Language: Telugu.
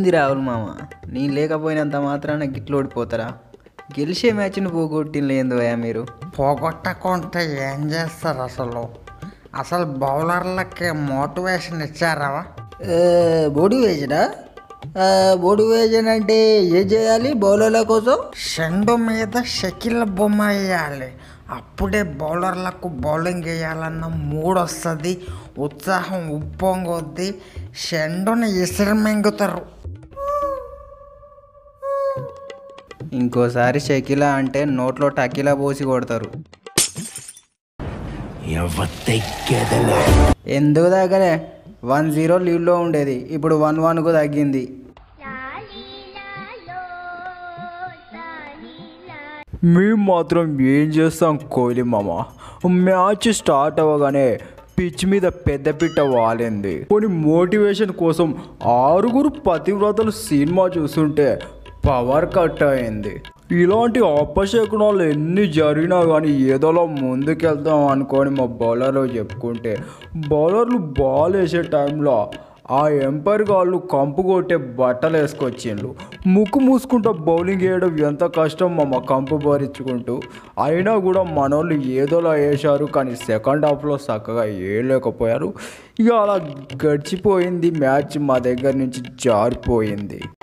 ఏంది రాహుల్ మామ నీ లేకపోయినంత మాత్రాన గిట్లు ఓడిపోతారా గెలిచే మ్యాచ్ను పోగొట్టిందో మీరు పోగొట్టకుంటే ఏం చేస్తారు అసలు అసలు బౌలర్లకి మోటివేషన్ ఇచ్చారా బోడి వేజనా బోడి వేజన్ అంటే ఏం చేయాలి బౌలర్ల కోసం షెండు మీద షకిల్ బొమ్మ వేయాలి అప్పుడే బౌలర్లకు బౌలింగ్ వేయాలన్న మూడు వస్తుంది ఉత్సాహం ఉప్పొంగొద్ది షెండుని ఇసిరి మింగుతారు ఇంకోసారి షకిలా అంటే నోట్లో టకిలా పోసి కొడతారు ఎందుకు దగ్గరే వన్ జీరో లీడ్లో ఉండేది ఇప్పుడు వన్ వన్కు తగ్గింది మేము మాత్రం ఏం చేస్తాం కోహ్లీ మామ మ్యాచ్ స్టార్ట్ అవ్వగానే పిచ్ మీద పెద్ద పిట్ట వాలింది కొన్ని మోటివేషన్ కోసం ఆరుగురు పతివ్రతలు సినిమా చూస్తుంటే పవర్ కట్ అయింది ఇలాంటి అపశకునాలు ఎన్ని జరిగినా కానీ ఏదోలా ముందుకెళ్తాం అనుకొని మా బౌలర్లు చెప్పుకుంటే బౌలర్లు బాల్ వేసే టైంలో ఆ ఎంపైర్ గాళ్ళు కంపు కొట్టే బట్టలు వేసుకొచ్చిండ్రు ముక్కు మూసుకుంటూ బౌలింగ్ వేయడం ఎంత కష్టం మా కంపు భరించుకుంటూ అయినా కూడా మనోళ్ళు ఏదోలా వేశారు కానీ సెకండ్ హాఫ్లో చక్కగా వేయలేకపోయారు ఇక అలా గడిచిపోయింది మ్యాచ్ మా దగ్గర నుంచి జారిపోయింది